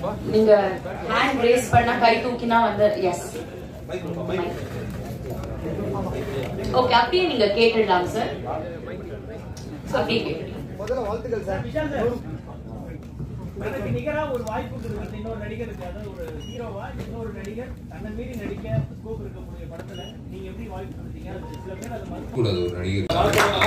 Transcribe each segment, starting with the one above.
நீங்க hand race பண்ணா கை தூக்கினா வந்து எஸ் ஓகே அப்படியே நீங்க கேட்டுடலாம் சார் அப்படியே கேட்டுடலாம் முதல்ல வாழ்த்துக்கள் சார் விஷால் சார் தனக்கு நிகரா ஒரு வாய்ப்பு கொடுக்குறது இன்னொரு நடிகருக்கு அதாவது ஒரு ஹீரோவா இன்னொரு நடிகர் தன்னை மீறி நடிக்க ஸ்கோப் இருக்கக்கூடிய படத்துல நீங்க எப்படி வாய்ப்பு கொடுத்தீங்க அது சில பேர் அதை மறுத்து கூடாது ஒரு நடிகர்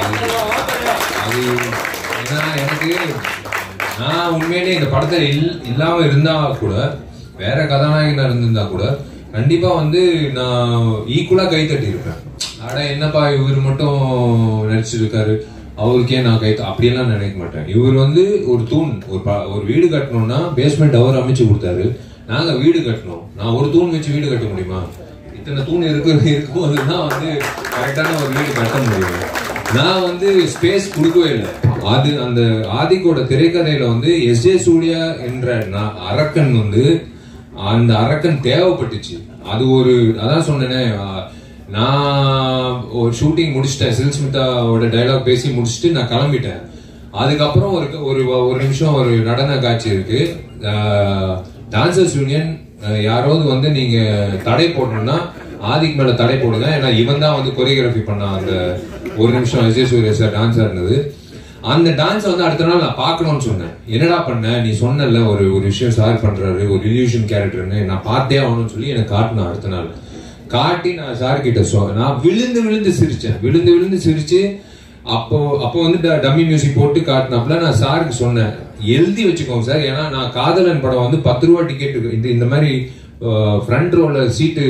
அது ஏன்னா எனக்கு நான் உண்மையிலே இந்த படத்துல இல் இல்லாம இருந்தா கூட வேற கதாநாயகனா இருந்திருந்தா கூட கண்டிப்பா வந்து நான் ஈக்குவலா கை தட்டி இருப்பேன் அட என்னப்பா இவர் மட்டும் நடிச்சிருக்காரு அவருக்கே நான் கை த- அப்படியெல்லாம் நினைக்க மாட்டேன் இவர் வந்து ஒரு தூண் ஒரு ப- ஒரு வீடு கட்டணும்னா பேஸ்மெண்ட் அவர் அமைச்சு கொடுத்தாரு நாங்க வீடு கட்டணும் நான் ஒரு தூண் வச்சு வீடு கட்ட முடியுமா இத்தனை தூண் இருக்கு இருக்கும்போது தான் வந்து கரெக்டான ஒரு வீடு கட்ட முடியும் நான் வந்து ஸ்பேஸ் கொடுக்கவே இல்லை அது அந்த ஆதிக்கோட திரைக்கதையில வந்து எஸ் ஜே சூர்யா என்ற நா- அரக்கன் வந்து அந்த அரக்கன் தேவைப்பட்டுச்சு அது ஒரு அதான் சொன்னேனே ஆ, நான் ஒரு ஷூட்டிங் முடிச்சிட்டேன் சில் ஸ்மிதாவோட டைலாக் பேசி முடிச்சுட்டு நான் கிளம்பிட்டேன் அதுக்கப்புறம் ஒரு ஒரு ஒரு நிமிஷம் ஒரு நடன காட்சி இருக்கு டான்சர்ஸ் யூனியன் யாராவது வந்து நீங்க தடை போடணும்னா ஆதிக் மேல தடை போடுங்க ஏன்னா இவன் தான் வந்து கொரியோகிராஃபி பண்ணான் அந்த ஒரு நிமிஷம் விஜய் சூர்யா சார் டான்ஸ் இருந்தது அந்த டான்ஸ் வந்து அடுத்த நாள் நான் பார்க்கணும்னு சொன்னேன் என்னடா பண்ண நீ சொன்னல ஒரு ஒரு விஷயம் சார் பண்றாரு ஒரு இல்யூஷன் கேரக்டர்னு நான் பார்த்தே ஆகணும்னு சொல்லி எனக்கு காட்டினேன் அடுத்த நாள் காட்டி நான் சார் கிட்ட சொ நான் விழுந்து விழுந்து சிரிச்சேன் விழுந்து விழுந்து சிரிச்சு அப்போ அப்போ வந்து டம்மி மியூசிக் போட்டு காட்டினாப்ல நான் சாருக்கு சொன்னேன் எழுதி வச்சுக்கோங்க சார் ஏன்னா நான் காதலன் படம் வந்து பத்து ரூபா டிக்கெட் இந்த இந்த மாதிரி ஃப்ரண்ட் ரோல சீட்டு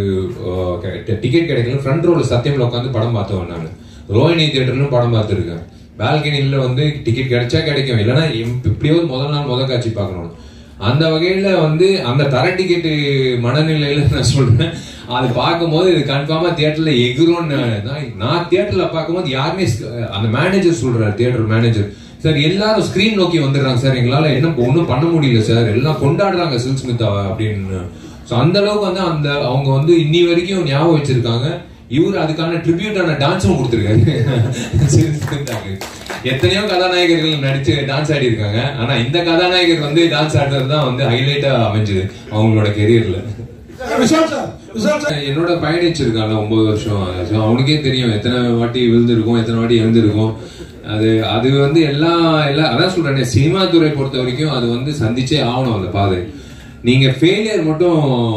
டிக்கெட் கிடைக்கல ஃப்ரண்ட் ரோல சத்தியம்ல உட்காந்து படம் பார்த்தவன் நான் ரோஹிணி தியேட்டர்லயும் படம் பார்த்துருக்கேன் பால்கனில வந்து டிக்கெட் கிடைச்சா கிடைக்கும் இல்லைன்னா எம்- எப்படியாவது முதல் நாள் முதல் காட்சி பார்க்கணும் அந்த வகையில வந்து அந்த தர டிக்கெட் மனநிலையில நான் சொல்றேன் அது பார்க்கும்போது இது கன்ஃபார்மா தியேட்டர்ல எகுரும்னு நான் நான் தியேட்டர்ல பார்க்கும்போது யாருமே ஸ்- அந்த மேனேஜர் சொல்றாரு தியேட்டர் மேனேஜர் சார் எல்லாரும் ஸ்கிரீன் நோக்கி வந்துடுறாங்க சார் எங்களால என்ன ஒன்றும் பண்ண முடியல சார் எல்லாம் கொண்டாடுறாங்க சில் ஸ்மிதாவை அப்படின்னு ஸோ அந்த அளவுக்கு வந்து அந்த அவங்க வந்து இன்னி வரைக்கும் ஞாபகம் வச்சிருக்காங்க இவர் அதுக்கான ட்ரிபியூட்டான டான்ஸும் கொடுத்துருக்காரு சில் ஸ்மிதாக்கு எத்தனையோ கதாநாயகர்கள் நடிச்சு டான்ஸ் ஆடி இருக்காங்க ஆனா இந்த கதாநாயகர் வந்து டான்ஸ் ஆடுறது தான் வந்து ஹைலைட்டா அமைஞ்சது அவங்களோட கெரியர்ல விஷால் சார் விஷால் சார் என்னோட பயணிச்சிருக்கான்ல ஒன்பது வருஷம் So, அவனுக்கே தெரியும் எத்தனை வாட்டி விழுந்திருக்கும் எத்தனை வாட்டி எழுந்திருக்கும் அது அது வந்து எல்லா எல்லா அதான் சொல்றேனே சினிமா துறை பொறுத்த வரைக்கும் அது வந்து சந்திச்சே ஆகணும் அந்த பாதை நீங்க ஃபெயிலியர் மட்டும்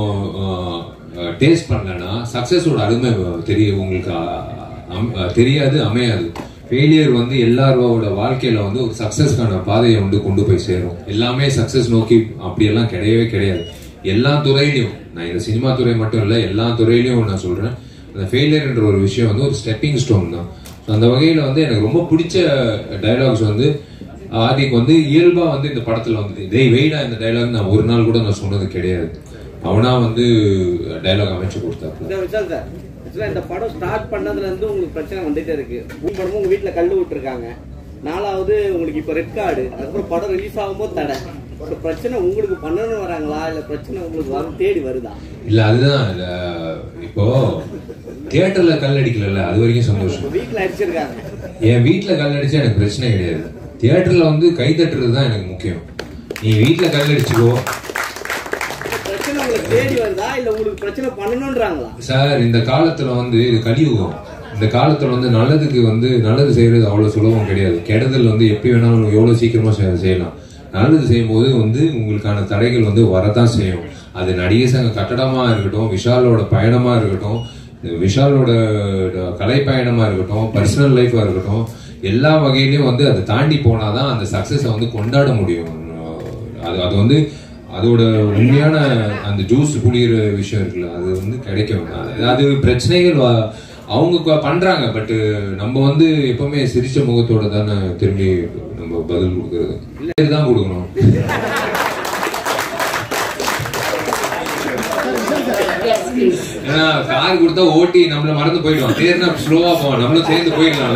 டேஸ்ட் பண்ணலன்னா சக்சஸோட அருமை தெரியும் உங்களுக்கு அ- அம்- தெரியாது அமையாது ஃபெயிலியர் வந்து எல்லாரோட வாழ்க்கையில வந்து ஒரு சக்சஸ்க்கான பாதையை வந்து கொண்டு போய் சேரும் எல்லாமே சக்சஸ் நோக்கி அப்படியெல்லாம் கிடையவே கிடையாது எல்லா துறையிலையும் நான் இந்த சினிமா துறை மட்டும் இல்ல எல்லா துறையிலையும் நான் சொல்றேன் அந்த ஃபெயிலியர்ன்ற ஒரு விஷயம் வந்து ஒரு ஸ்டெப்பிங் ஸ்டோன் தான் So, அந்த வகையில வந்து எனக்கு ரொம்ப பிடிச்ச டைலாக்ஸ் வந்து ஆதிக்கு வந்து இயல்பா வந்து இந்த படத்துல வந்தது இதே வெயிடா இந்த டைலாக் நான் ஒரு நாள் கூட நான் சொன்னது கிடையாது அவனா வந்து டைலாக் அமைச்சு கொடுத்தாப்புல இந்த விஷால் சார் ஆக்சுவலாக இந்த படம் ஸ்டார்ட் பண்ணதுல இருந்து உங்களுக்கு பிரச்சனை வந்துட்டே இருக்கு மூணு படமும் உங்க வீட்டில் கல்லு விட்டுருக்காங்க நாலாவது உங்களுக்கு இப்போ ரெட் கார்டு அதுக்கப்புறம் படம் ரிலீஸ் ஆகும்போது தடை இப்போ பிரச்சனை உங்களுக்கு பண்ணணும்னு வராங்களா இல்லை பிரச்சனை உங்களுக்கு வரும் தேடி வருதா இல்ல அதுதான் இல்ல, இப்போ தியேட்டர்ல கல் அடிக்கல அது வரைக்கும் சந்தோஷம் இப்போ வீட்டில் அடிச்சிருக்காங்க என் வீட்ல கல் அடிச்சா எனக்கு பிரச்சனை கிடையாது தியேட்டர்ல வந்து கை தட்டுறது தான் எனக்கு முக்கியம் நீ வீட்ல கல் அடிச்சுக்கோ பிரச்சனை உங்களுக்கு தேடி வருதா இல்லை உங்களுக்கு பிரச்சனை பண்ணணுன்றாங்களா சார் இந்த காலத்துல வந்து இது கலியுகம் இந்த காலத்துல வந்து நல்லதுக்கு வந்து நல்லது செய்யறது அவ்வளவு சுலபம் கிடையாது கெடுதல் வந்து எப்படி வேணாலும் எவ்வளவு சீக்கிரமா செய்- செய்யலாம் நல்லது செய்யும்போது வந்து உங்களுக்கான தடைகள் வந்து வரதான் செய்யும் அது நடிகை சங்க கட்டடமா இருக்கட்டும் விஷாலோட பயணமா இருக்கட்டும் விஷாலோட கலை பயணமா இருக்கட்டும் பர்சனல் லைஃபா இருக்கட்டும் எல்லா வகையிலயும் வந்து அதை தாண்டி போனாதான் அந்த சக்சஸை வந்து கொண்டாட முடியும் அது அது வந்து அதோட உண்மையான அந்த ஜூஸ் புளியிற விஷயம் இருக்குல்ல அது வந்து கிடைக்கும் அது- அது பிரச்சனைகள் வ- அவங்க க- பண்றாங்க பட் நம்ம வந்து எப்பவுமே சிரிச்ச முகத்தோட தானே திரும்பி நம்ம பதில் கொடுக்கறது இதுதான் கொடுக்கணும் எஸ் ப்ளீஸ் ஏன்னா கார் கொடுத்தா ஓட்டி நம்மள மறந்து போயிடுவோம் தேர்னா ஸ்லோவா போவோம் நம்மளும் சேர்ந்து போயிடலாம்ல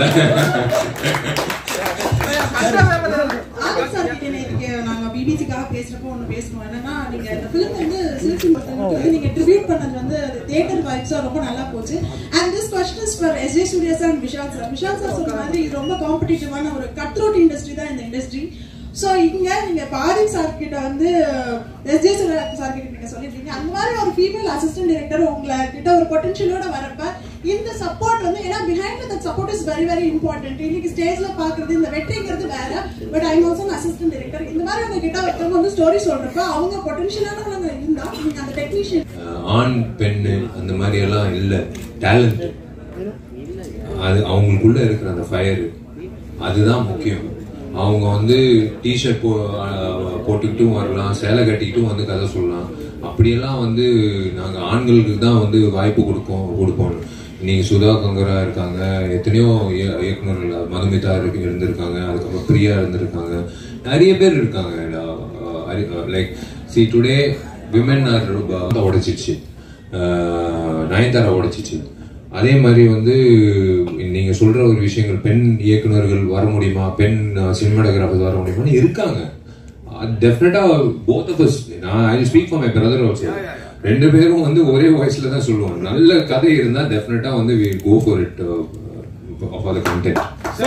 ஆனந்த் சார் கிட்ட இன்னைக்கு நாங்க பிபிசிக்காக பேசுறப்போ ஒண்ணு பேசணும் என்னன்னா நீங்க இந்த ஃபிலிம் வந்து சில்சி பர்சனுக்கு வந்து நீங்க ட்ரிபியூட் பண்ணது வந்து தியேட்டர் வைப்ஸா ரொம்ப நல்லா போச்சு and this question is for S J Suryah sir and Vishal sir Vishal sir சொன்ன மாதிரி இது ரொம்ப காம்படிட்டிவான ஒரு கட் த்ரோட் இண்டஸ்ட்ரி தான் இந்த இண்டஸ்ட்ரி சோ இங்க நீங்க பாரி சார் கிட்ட வந்து எஸ்ஜே சார் கிட்ட நீங்க சொல்லிருக்கீங்க அந்த மாதிரி ஒரு ஃபீமேல் அசிஸ்டன்ட் டைரக்டர் உங்களை கிட்ட ஒரு பொட்டன்ஷியலோட வரப்ப இந்த சப்போர்ட் வந்து ஏன்னா behind that support is very very important இன்னைக்கு ஸ்டேஜ்ல பாக்குறது இந்த வெற்றிங்கிறது வேற but I also assistant director இந்த மாதிரி உங்க கிட்ட ஒருத்தவங்க வந்து ஸ்டோரி சொல்றப்ப அவங்க பொட்டன்ஷியலானவங்க இருந்தா நீங்க அந்த டெக்னீஷியன் அஹ் ஆண் பெண்ணு அந்த மாதிரி எல்லாம் இல்ல டேலண்ட் அது அவங்களுக்குள்ள இருக்கிற அந்த ஃபயர் அதுதான் முக்கியம் அவங்க வந்து டிஷர்ட் போ அஹ் போட்டுக்கிட்டும் வரலாம் சேலை கட்டிக்கிட்டும் வந்து கதை சொல்லலாம் அப்படியெல்லாம் வந்து நாங்க ஆண்களுக்கு தான் வந்து வாய்ப்பு கொடுப்போம் கொடுப்போம் இன்னைக்கு சுதா கங்கரா இருக்காங்க எத்தனையோ இய- இயக்குனர்கள் மதுமிதா இருக்கு இருந்திருக்காங்க அதுக்கப்புறம் பிரியா இருந்திருக்காங்க நிறைய பேர் இருக்காங்க like see today women are உடைச்சிச்சு அஹ் நயன்தாரா உடைச்சிச்சு அதே மாதிரி வந்து நீங்க சொல்ற ஒரு விஷயங்கள் பெண் இயக்குனர்கள் வர முடியுமா பெண் சினிமாட்டோகிராஃபர் வர முடியுமான்னு இருக்காங்க டெஃபினட்டா போத் ஆஃப் அஸ் நான் I speak for my brother also ரெண்டு பேரும் வந்து ஒரே வாய்ஸ்ல தான் சொல்லுவோம் நல்ல கதை இருந்தா டெஃபினட்டா வந்து we go for it for the content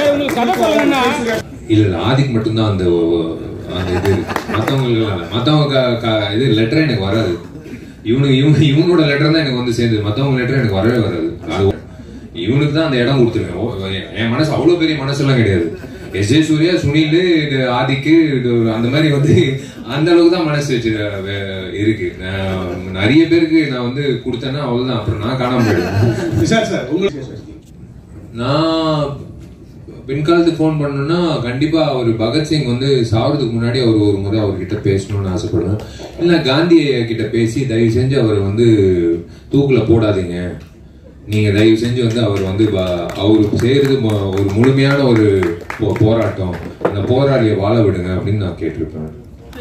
இல்ல இல்ல ஆதிக்கு மட்டும்தான் அந்த அந்த இது இருக்கு. மத்தவங்களுக்கு எல்லாம் இல்ல. மத்தவங்க க- க- இது லெட்டர் எனக்கு வராது இவனுக்கு இவங்க இவனோட லெட்டர் தான் எனக்கு வந்து சேர்ந்தது மத்தவங்க லெட்டர் எனக்கு வரவே வராது அது இவனுக்கு தான் அந்த இடம் கொடுத்துருக்கேன் ஓ, என் மனசு அவ்வளவு பெரிய மனசெல்லாம் கிடையாது எஸ் ஜே சூர்யா சுனில் இது ஆதிக்கு இது அந்த மாதிரி வந்து அந்த அளவுக்கு தான் மனசு வச்சு வே- இருக்கு நான் நிறைய பேருக்கு நான் வந்து கொடுத்தேன்னா அவ்வளவுதான் அப்புறம் நான் காணாம போயிடுவேன் விஷால் சார் உங்களுக்கு நான் பின்காலத்துக்கு ஃபோன் பண்ணணும்னா கண்டிப்பா அவர் பகத்சிங் வந்து சாவறதுக்கு முன்னாடி அவர் ஒரு முறை அவர்கிட்ட பேசணும்னு ஆசைப்படுவேன் இல்ல காந்தி ஐயா கிட்ட பேசி தயவு செஞ்சு அவர் வந்து தூக்குல போடாதீங்க நீங்க தயவு செஞ்சு வந்து அவர் வந்து ப- அவர் செய்யறது மொ- ஒரு முழுமையான ஒரு போ- போராட்டம் அந்த போராளியை வாழ விடுங்க அப்படின்னு நான் கேட்டிருப்பேன்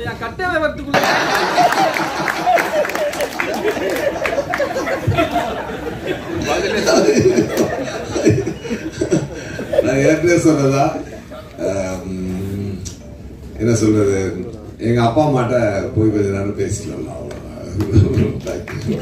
நான் ஏற்கனவே சொன்னதா ஆம், என்ன சொல்றது எங்க அப்பா அம்மாட்ட போய் கொஞ்ச நேரம் பேசிக்கலாம் அவ்வளவுதான் Thank you.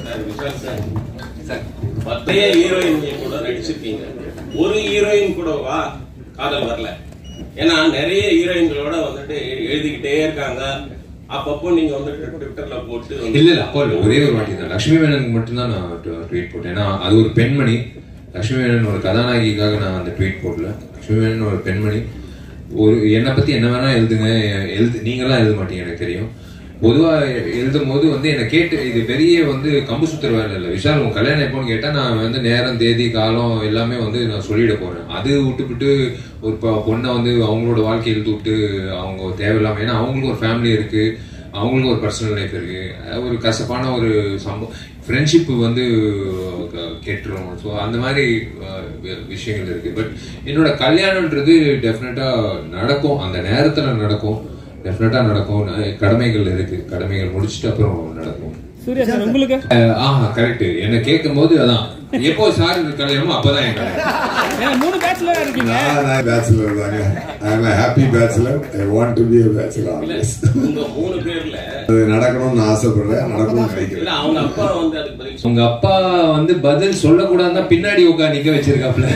பத்தைய ஹீரோயின் கூட நடிச்சிருக்கீங்க ஒரு ஹீரோயின் கூட வா காதல் வரல ஏன்னா நிறைய ஹீரோயின்களோட வந்துட்டு எழுதிக்கிட்டே இருக்காங்க அப்பப்போ நீங்க வந்துட்டு ட்விட்டர்ல போட்டு வந்து- இல்ல இல்ல அப்போ இல்ல ஒரே ஒரு வாட்டி தான் லட்சுமி மேனனுக்கு மட்டும்தான் நான் ட்வீட் போட்டேன் ஏன்னா அது ஒரு பெண்மணி லட்சுமி மேனன் ஒரு கதாநாயகிக்காக நான் அந்த ட்வீட் போடல லட்சுமி மேனன் ஒரு பெண்மணி ஒரு என்னை பத்தி என்ன வேணா எழுதுங்க எழுது நீங்களாம் எழுத மாட்டீங்க எனக்கு தெரியும் பொதுவா எழுதும் போது வந்து என்னை கேட்டு இது பெரிய வந்து கம்பு சுத்துற வேலை இல்லை விஷால் உன் கல்யாணம் எப்போன்னு கேட்டா நான் வந்து நேரம் தேதி காலம் எல்லாமே வந்து நான் சொல்லிட போறேன் அது விட்டுவிட்டு ஒரு பொ- பொண்ணை வந்து அவங்களோட வாழ்க்கை எழுத்து விட்டு அவங்க தேவையில்லாம ஏன்னா அவங்களுக்கு ஒரு ஃபேமிலி இருக்கு அவங்களுக்கு ஒரு பர்சனல் லைஃப் இருக்கு அஹ் ஒரு கசப்பான ஒரு சம்பவம் ஃப்ரெண்ட்ஷிப் வந்து க- கெட்டுரும் ஸோ அந்த மாதிரி அஹ், வி- விஷயங்கள் இருக்கு பட் என்னோட கல்யாணம்ன்றது டெஃபினட்டா நடக்கும் அந்த நேரத்துல நடக்கும் டெஃபினட்டா நடக்கும் ந- கடமைகள் இருக்கு கடமைகள் முடிச்சுட்டு அப்புறம் நடக்கும் சூர்யா சார் உங்களுக்கு அஹ், ஆஹா கரெக்ட் என்ன கேட்கும் போது அதான் எப்போ சார் கல்யாணமோ அப்பதான் என் கல்யாணம் ஏன் மூணு பேச்சுலரா இருக்கீங்க நான் நான் பேச்சுலர் தாங்க I am happy bachelor I want to be a bachelor always உங்க மூணு பேர்ல அது நடக்கணும்னு ஆசைப்படுறேன் நடக்கணும்னு இல்ல நினைக்கிறேன் அவங்க அப்பா வந்து அதுக்கு பதில் உங்க அப்பா வந்து பதில் சொல்லக்கூடாதுன்னா பின்னாடி உட்காந்து நிக்க வச்சிருக்காப்ல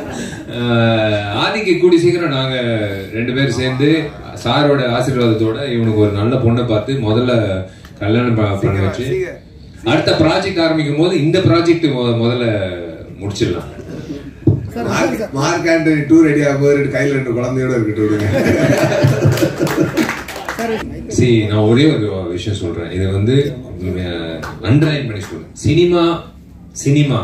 அஹ், ஆதிக்கு கூடி சீக்கிரம் நாங்க ரெண்டு பேரும் சேர்ந்து சாரோட ஆசீர்வாதத்தோட இவனுக்கு ஒரு நல்ல பொண்ணை பார்த்து முதல்ல கல்யாணம் ப- பண்ண வச்சு அடுத்த ப்ராஜெக்ட் ஆரம்பிக்கும் போது இந்த ப்ராஜெக்ட் முதல்ல முடிச்சிடலாம் Mark Mark Antony too ready ஆகும்போது ரெண்டு கையில ரெண்டு குழந்தையோட இருக்கட்டும் விடுங்க சி நான் ஒரே ஒரு விஷயம் சொல்றேன் இது வந்து அண்டர்லைன் பண்ணி சொல்றேன் சினிமா சினிமா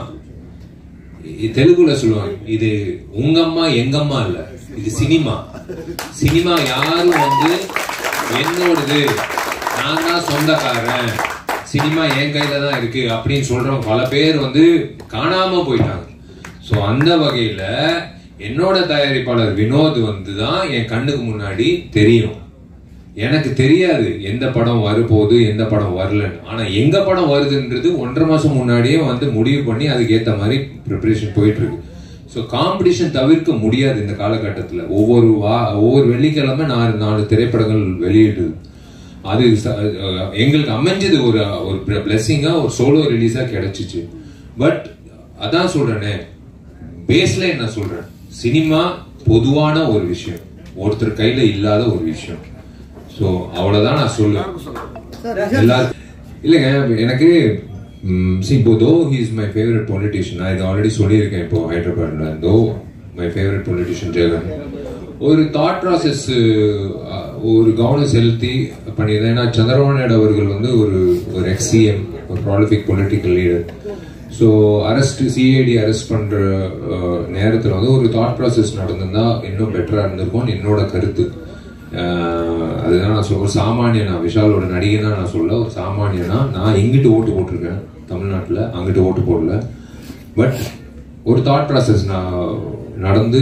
இ- தெலுங்குல சொல்லுவாங்க இது உங்க அம்மா எங்க அம்மா இல்ல இது சினிமா சினிமா யாரும் வந்து என்னோடது நான் தான் சொந்தக்காரன் சினிமா என் கையில தான் இருக்கு அப்படின்னு சொல்றவங்க பல பேர் வந்து காணாம போயிட்டாங்க சோ அந்த வகையில என்னோட தயாரிப்பாளர் வினோத் வந்து தான் என் கண்ணுக்கு முன்னாடி தெரியும் எனக்கு தெரியாது எந்த படம் வரப்போகுது எந்த படம் வரலன்னு ஆனா எங்க படம் வருதுன்றது ஒன்றரை மாசம் முன்னாடியே வந்து முடிவு பண்ணி அதுக்கு ஏத்த மாதிரி ப்ரிப்பரேஷன் போயிட்டு இருக்கு ஸோ காம்படிஷன் தவிர்க்க முடியாது இந்த காலகட்டத்தில் ஒவ்வொரு வா ஒவ்வொரு வெள்ளிக்கிழமை நாலு நாலு திரைப்படங்கள் வெளியிடுது அது ச- அஹ் எங்களுக்கு அமைஞ்சது ஒரு ஒரு பிளெஸிங்கா ஒரு சோலோ ரிலீஸா கிடைச்சிச்சு பட் அதான் சொல்றேனே பேஸ்லைன் நான் சொல்றேன் சினிமா பொதுவான ஒரு விஷயம் ஒருத்தர் கையில இல்லாத ஒரு விஷயம் ஸோ அவ்வளவுதான் நான் சொல்லுவேன் எல்லா இல்லைங்க எனக்கு சி இப்போ தோ ஹீஸ் மை ஃபேவரட் பொலிட்டிஷியன் நான் இது ஆல்ரெடி சொல்லியிருக்கேன் இப்போ ஹைதராபாத்ல தோ மை ஃபேவரட் பொலிட்டிஷியன் ஜெகன் ஒரு தாட் ப்ராசஸ் ஒரு கவனம் செலுத்தி பண்ணியிருந்தேன் ஏன்னா சந்திரபாபு நாயுடு அவர்கள் வந்து ஒரு ஒரு எக்ஸிஎம் ஒரு prolific political leader so arrest CID arrest பண்ற நேரத்தில் வந்து ஒரு தாட் ப்ராசஸ் நடந்திருந்தா இன்னும் பெட்டரா இருந்திருக்கும் என்னோட கருத்து அஹ் அதுதான் நான் சொல்ல ஒரு சாமானியனா விஷாலோட நடிகனா நான் சொல்ல ஒரு சாமானியனா நான் எங்கிட்டு ஓட்டு போட்டிருக்கேன் தமிழ்நாட்டில் அங்கிட்டு ஓட்டு போடல பட் ஒரு தாட் ப்ராசஸ் நான் நடந்து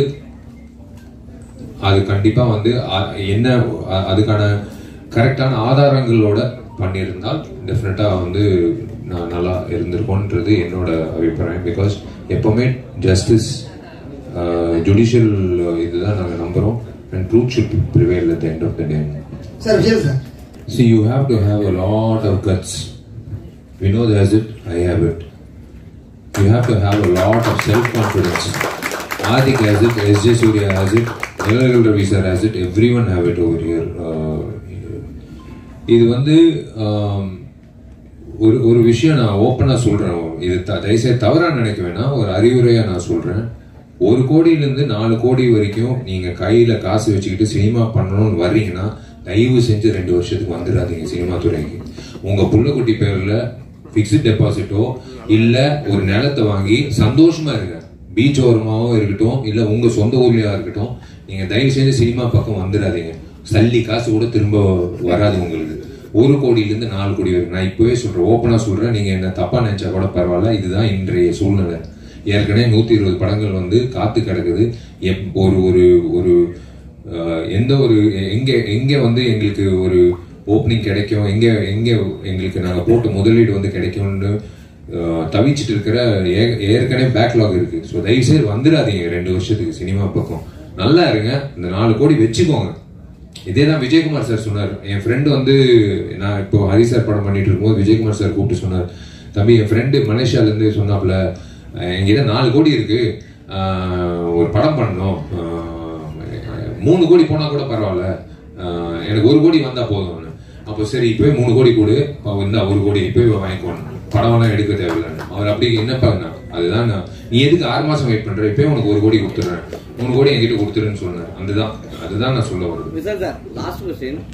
அது கண்டிப்பா வந்து அ- என்ன அ- அதுக்கான கரெக்டான ஆதாரங்களோட பண்ணியிருந்தால் டெஃபினட்டா வந்து நான் நல்லா இருந்திருக்கோன்றது என்னோட அபிப்பிராயம் பிகாஸ் எப்பவுமே ஜஸ்டிஸ் ஜுடிஷியல் இதுதான் நாங்கள் நம்புறோம் and truth should prevail at end of the day sir Vijay sir See, you have to have a lot of guts. Vinod has it, I have it. You have to have a lot of self-confidence. Adik has it, SJ Surya has it, Nilakal Ravi sir has it, everyone have it over here. Uh, இது வந்து ஆம், ஒரு ஒரு விஷயம் நான் ஓப்பனா சொல்றேன் இது த- தயவுசெய்து தவறா நினைக்க வேணாம் ஒரு அறிவுரையா நான் சொல்றேன் ஒரு கோடியில இருந்து நாலு கோடி வரைக்கும் நீங்க கையில காசு வச்சுக்கிட்டு சினிமா பண்ணணும்னு வர்றீங்கன்னா தயவு செஞ்சு ரெண்டு வருஷத்துக்கு வந்துடாதீங்க சினிமா துறைக்கு உங்க புள்ளக்குட்டி பேர்ல பிக்ஸ்ட் டெபாசிட்டோ இல்ல ஒரு நிலத்தை வாங்கி சந்தோஷமா இருங்க பீச் ஓரமாவோ இருக்கட்டும் இல்ல உங்க சொந்த ஊர்லயா இருக்கட்டும் நீங்க தயவு செஞ்சு சினிமா பக்கம் வந்துடாதீங்க சல்லி காசு கூட திரும்ப வராது உங்களுக்கு ஒரு கோடியில இருந்து நாலு கோடி வரைக்கும் நான் இப்பவே சொல்றேன் ஓப்பனா சொல்றேன் நீங்க என்ன தப்பா நினைச்சா கூட பரவாயில்ல இதுதான் இன்றைய சூழ்நிலை ஏற்கனவே நூத்தி இருபது படங்கள் வந்து காத்து கிடக்குது எப்- ஒரு ஒரு ஒரு அஹ், எந்த ஒரு எங்க எங்க வந்து எங்களுக்கு ஒரு ஓப்பனிங் கிடைக்கும் எங்க எங்க எங்களுக்கு நாங்க போட்ட முதலீடு வந்து கிடைக்கும்னு அஹ், தவிச்சிட்டு இருக்கிற ஏ- ஏற்கனவே பேக்லாக் இருக்கு ஸோ தயவு செய்து வந்துடாதீங்க ரெண்டு வருஷத்துக்கு சினிமா பக்கம் நல்லா இருங்க இந்த நாலு கோடி வச்சுக்கோங்க இதே தான் விஜயகுமார் சார் சொன்னார் என் ஃப்ரெண்டு வந்து நான் இப்போ ஹரி சார் படம் பண்ணிட்டு இருக்கும்போது விஜயகுமார் சார் கூப்பிட்டு சொன்னார் தம்பி என் ஃப்ரெண்டு மலேசியால இருந்து சொன்னாப்புல "அஹ், என்கிட்ட நாலு கோடி இருக்கு ஆஹ், ஒரு படம் பண்ணணும் ஆஹ், மூணு கோடி போனா கூட பரவாயில்ல ஆஹ், எனக்கு ஒரு கோடி வந்தா போதும் அப்போ சரி இப்பவே மூணு கோடி கொடு அப்ப இந்தா ஒரு கோடி இப்பவே வாங்கிக்கோணும் படம் எல்லாம் எடுக்க தேவையில்லைன்னு அவர் அப்படி என்னப்பா நான் அதுதான் நான் நீ எதுக்கு ஆறு மாசம் வெயிட் பண்ற இப்பவே உனக்கு ஒரு கோடி கொடுத்துறேன் மூணு கோடி என்கிட்ட கொடுத்துருன்னு சொன்னேன் அதுதான் அதுதான் நான் சொல்ல வருது விசால் சார் லாஸ்ட் கொஸ்டின்